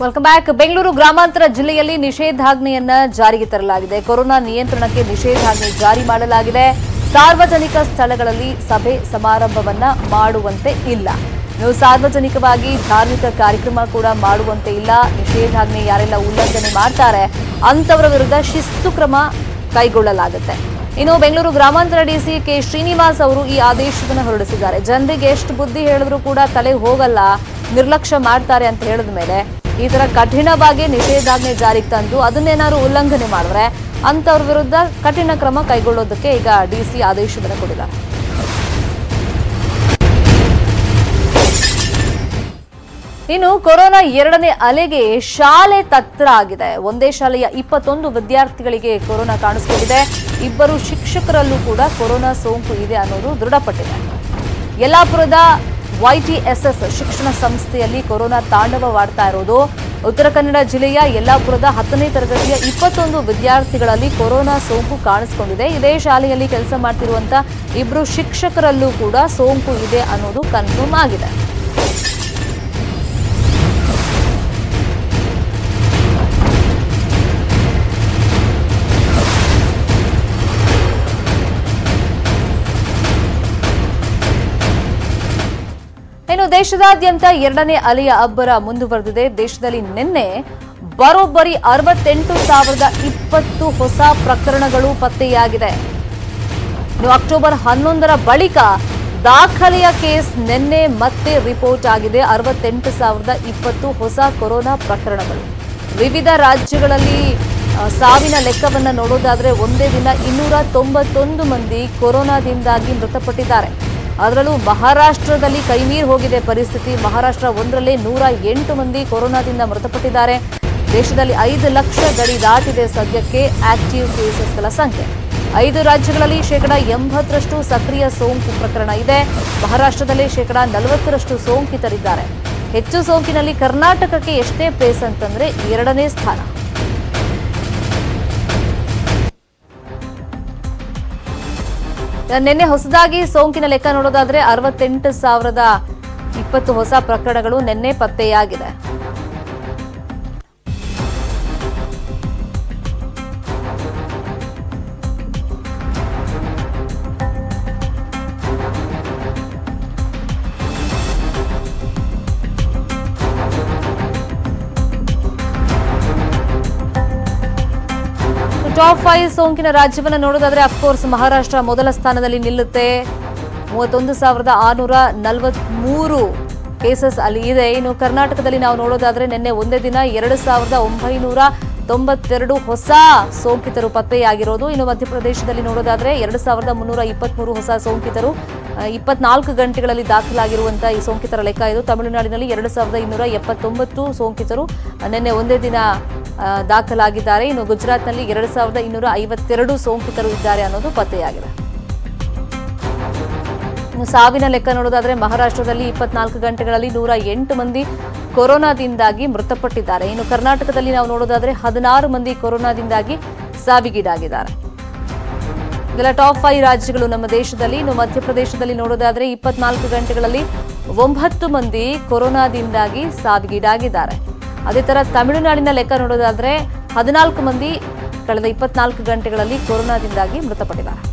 welcome back Bengaluru ಗ್ರಾಮಾಂತರ ಜಿಲ್ಲೆಯಲ್ಲಿ ನಿಷೇಧಾಜ್ಞೆಯನ್ನ ಜಾರಿಗೆ ತರಲಾಗಿದೆ ಕೊರೋನಾ ನಿಯಂತ್ರಣಕ್ಕೆ ನಿಷೇಧಾಜ್ಞೆ ಜಾರಿ ಮಾಡಲಾಗಿದೆ ಸಾರ್ವಜನಿಕ ಸ್ಥಳಗಳಲ್ಲಿ ಸಭೆ ಸಮಾರಂಭವನ್ನ ಮಾಡುವಂತೆ ಇಲ್ಲ ನೀವು ಸಾರ್ವಜನಿಕವಾಗಿ ಧಾರ್ಮಿಕ ಕಾರ್ಯಕ್ರಮ ಕೂಡ ಮಾಡುವಂತೆ ಇಲ್ಲ ನಿಷೇಧಾಜ್ಞೆ ಯಾರೆಲ್ಲ ಉಲ್ಲಂಘನೆ ಮಾಡ್ತಾರೆ ಅಂತವರ ವಿರುದ್ಧ ಶಿಸ್ತು ಕ್ರಮ ಕೈಗೊಳ್ಳಲಾಗುತ್ತೆ ಇನ್ನು ಬೆಂಗಳೂರು ಗ್ರಾಮಾಂತರ ಡಿಸಿ ಕೆ ಶ್ರೀನಿವಾಸ್ ಅವರು ಈ ಆದೇಶವನ್ನು ಹೊರಡಿಸಿದ್ದಾರೆ ಜನರಿಗೆ ಎಷ್ಟು ಬುದ್ಧಿ ಹೇಳಿದ್ರು ಕೂಡ ತಲೆ ಹೋಗಲ್ಲ ನಿರ್ಲಕ್ಷ್ಯ ಮಾಡ್ತಾರೆ ಅಂತ ಹೇಳಿದ ಮೇಲೆ ಈ ತರ ಕಠಿಣವಾಗಿ ನಿಷೇಧಾಜ್ಞೆ ಜಾರಿಗೆ ತಂದು ಅದನ್ನೇನಾದ್ರು ಉಲ್ಲಂಘನೆ ಮಾಡಿದ್ರೆ ಅಂತವ್ರ ವಿರುದ್ಧ ಕಠಿಣ ಕ್ರಮ ಕೈಗೊಳ್ಳೋದಕ್ಕೆ ಈಗ ಡಿಸಿ ಆದೇಶವನ್ನು ಕೊಟ್ಟಿದ್ದಾರೆ ಇನ್ನು ಕೊರೋನಾ ಎರಡನೇ ಅಲೆಗೆ ಶಾಲೆ ತತ್ರ ಆಗಿದೆ ಒಂದೇ ಶಾಲೆಯ ಇಪ್ಪತ್ತೊಂದು ವಿದ್ಯಾರ್ಥಿಗಳಿಗೆ ಕೊರೋನಾ ಕಾಣಿಸ್ಕೊಂಡಿದೆ ಇಬ್ಬರು ಶಿಕ್ಷಕರಲ್ಲೂ ಕೂಡ ಕೊರೋನಾ ಸೋಂಕು ಇದೆ ಅನ್ನೋದು ದೃಢಪಟ್ಟಿದೆ ಯಲ್ಲಾಪುರದ ವೈಟಿಎಸ್ಎಸ್ ಶಿಕ್ಷಣ ಸಂಸ್ಥೆಯಲ್ಲಿ ಕೊರೋನಾ ತಾಂಡವವಾಡ್ತಾ ಇರೋದು ಉತ್ತರ ಕನ್ನಡ ಜಿಲ್ಲೆಯ ಯಲ್ಲಾಪುರದ ಹತ್ತನೇ ತರಗತಿಯ ಇಪ್ಪತ್ತೊಂದು ವಿದ್ಯಾರ್ಥಿಗಳಲ್ಲಿ ಕೊರೋನಾ ಸೋಂಕು ಕಾಣಿಸಿಕೊಂಡಿದೆ ಇದೇ ಶಾಲೆಯಲ್ಲಿ ಕೆಲಸ ಮಾಡ್ತಿರುವಂತ ಇಬ್ಬರು ಶಿಕ್ಷಕರಲ್ಲೂ ಕೂಡ ಸೋಂಕು ಇದೆ ಅನ್ನೋದು ಕನ್ಫರ್ಮ್ ಆಗಿದೆ ಇನ್ನು ದೇಶದಾದ್ಯಂತ ಎರಡನೇ ಅಲೆಯ ಅಬ್ಬರ ಮುಂದುವರೆದಿದೆ ದೇಶದಲ್ಲಿ ನಿನ್ನೆ ಬರೋಬ್ಬರಿ ಅರವತ್ತೆಂಟು ಸಾವಿರದ ಇಪ್ಪತ್ತು ಹೊಸ ಪ್ರಕರಣಗಳು ಪತ್ತೆಯಾಗಿದೆ ಇನ್ನು ಅಕ್ಟೋಬರ್ ಹನ್ನೊಂದರ ಬಳಿಕ ದಾಖಲೆಯ ಕೇಸ್ ನಿನ್ನೆ ಮತ್ತೆ ರಿಪೋರ್ಟ್ ಆಗಿದೆ ಅರವತ್ತೆಂಟು ಸಾವಿರದ ಇಪ್ಪತ್ತು ಹೊಸ ಕೊರೋನಾ ಪ್ರಕರಣಗಳು ವಿವಿಧ ರಾಜ್ಯಗಳಲ್ಲಿ ಆ, ಸಾವಿನ ಲೆಕ್ಕವನ್ನ ನೋಡೋದಾದ್ರೆ ಒಂದೇ ದಿನ ಇನ್ನೂರ ತೊಂಬತ್ತೊಂದು ಮಂದಿ ಕೊರೋನಾದಿಂದಾಗಿ ಮೃತಪಟ್ಟಿದ್ದಾರೆ ಅದರಲ್ಲೂ ಮಹಾರಾಷ್ಟ್ರದಲ್ಲಿ ಕೈಮೀರ್ ಹೋಗಿದೆ ಪರಿಸ್ಥಿತಿ ಮಹಾರಾಷ್ಟ್ರ ಒಂದರಲ್ಲೇ ನೂರ ಎಂಟು ಮಂದಿ ಕೊರೋನಾದಿಂದ ಮೃತಪಟ್ಟಿದ್ದಾರೆ ದೇಶದಲ್ಲಿ ಐದು ಲಕ್ಷ ಗಡಿ ದಾಟಿದೆ ಸದ್ಯಕ್ಕೆ ಆಕ್ಟಿವ್ ಕೇಸಸ್ಗಳ ಸಂಖ್ಯೆ ಐದು ರಾಜ್ಯಗಳಲ್ಲಿ ಶೇಕಡಾ ಎಂಬತ್ತರಷ್ಟು ಸಕ್ರಿಯ ಸೋಂಕು ಪ್ರಕರಣ ಇದೆ ಮಹಾರಾಷ್ಟ್ರದಲ್ಲಿ ಶೇಕಡಾ ನಲವತ್ತರಷ್ಟು ಸೋಂಕಿತರಿದ್ದಾರೆ ಹೆಚ್ಚು ಸೋಂಕಿನಲ್ಲಿ ಕರ್ನಾಟಕಕ್ಕೆ ಎಷ್ಟೇ ಪ್ಲೇಸ್ ಅಂತಂದ್ರೆ ಎರಡನೇ ಸ್ಥಾನ ನಿನ್ನೆ ಹೊಸದಾಗಿ ಸೋಂಕಿನ ಲೆಕ್ಕ ನೋಡೋದಾದ್ರೆ ಅರವತ್ತೆಂಟು ಸಾವಿರದ ಇಪ್ಪತ್ತು ಹೊಸ ಪ್ರಕರಣಗಳು ನಿನ್ನೆ ಪತ್ತೆಯಾಗಿದೆ ಟಾಪ್ ಫೈವ್ ಸೋಂಕಿನ ರಾಜ್ಯವನ್ನ ನೋಡೋದಾದ್ರೆ ಅಫ್ಕೋರ್ಸ್ ಮಹಾರಾಷ್ಟ್ರ ಮೊದಲ ಸ್ಥಾನದಲ್ಲಿ ನಿಲ್ಲುತ್ತೆ ಮೂವತ್ತೊಂದು ಸಾವಿರದ ಆರುನೂರ ನಲವತ್ಮೂರು ಕೇಸಸ್ ಅಲ್ಲಿ ಇದೆ ಇನ್ನು ಕರ್ನಾಟಕದಲ್ಲಿ ನಾವು ನೋಡೋದಾದ್ರೆ ನಿನ್ನೆ ಒಂದೇ ದಿನ ಎರಡು ಸಾವಿರದ ಒಂಬೈನೂರ ತೊಂಬತ್ತೆರಡು ಹೊಸ ಸೋಂಕಿತರು ಪತ್ತೆಯಾಗಿರೋದು ಇನ್ನು ಮಧ್ಯಪ್ರದೇಶದಲ್ಲಿ ನೋಡೋದಾದ್ರೆ ಎರಡು ಸಾವಿರದ ಮುನ್ನೂರ ಇಪ್ಪತ್ಮೂರು ಹೊಸ ಸೋಂಕಿತರು ಆ, ಇಪ್ಪತ್ನಾಲ್ಕು ಗಂಟೆಗಳಲ್ಲಿ ದಾಖಲಾಗಿರುವಂತಹ ಈ ಸೋಂಕಿತರ ಲೆಕ್ಕ ಇದು ತಮಿಳುನಾಡಿನಲ್ಲಿ ಎರಡು ಸಾವಿರದ ಇನ್ನೂರ ಎಪ್ಪತ್ತೊಂಬತ್ತು ಸೋಂಕಿತರು ಆ, ನಿನ್ನೆ ಒಂದೇ ದಿನ ಆ, ದಾಖಲಾಗಿದ್ದಾರೆ ಇನ್ನು ಗುಜರಾತ್ನಲ್ಲಿ ಎರಡು ಸಾವಿರದ ಇನ್ನೂರ ಐವತ್ತೆರಡು ಸೋಂಕಿತರು ಇದ್ದಾರೆ ಅನ್ನೋದು ಪತ್ತೆಯಾಗಿದೆ ಇನ್ನು ಸಾವಿನ ಲೆಕ್ಕ ನೋಡೋದಾದ್ರೆ ಮಹಾರಾಷ್ಟ್ರದಲ್ಲಿ ಇಪ್ಪತ್ನಾಲ್ಕು ಗಂಟೆಗಳಲ್ಲಿ ನೂರ ಎಂಟು ಮಂದಿ ಕೊರೋನಾದಿಂದಾಗಿ ಮೃತಪಟ್ಟಿದ್ದಾರೆ ಇನ್ನು ಕರ್ನಾಟಕದಲ್ಲಿ ನಾವು ನೋಡೋದಾದ್ರೆ ಹದಿನಾರು ಮಂದಿ ಕೊರೋನಾದಿಂದಾಗಿ ಸಾವಿಗೀಡಾಗಿದ್ದಾರೆ ಇದೆಲ್ಲ ಟಾಪ್ ಫೈವ್ ರಾಜ್ಯಗಳು ನಮ್ಮ ದೇಶದಲ್ಲಿ ಇನ್ನು ಮಧ್ಯಪ್ರದೇಶದಲ್ಲಿ ನೋಡೋದಾದ್ರೆ ಇಪ್ಪತ್ನಾಲ್ಕು ಗಂಟೆಗಳಲ್ಲಿ ಒಂಬತ್ತು ಮಂದಿ ಕೊರೋನಾದಿಂದಾಗಿ ಸಾವಿಗೀಡಾಗಿದ್ದಾರೆ ಅದೇ ತರ ತಮಿಳುನಾಡಿನ ಲೆಕ್ಕ ನೋಡೋದಾದ್ರೆ ಹದಿನಾಲ್ಕು ಮಂದಿ ಕಳೆದ ಇಪ್ಪತ್ನಾಲ್ಕು ಗಂಟೆಗಳಲ್ಲಿ ಕೊರೋನಾದಿಂದಾಗಿ ಮೃತಪಟ್ಟಿದ್ದಾರೆ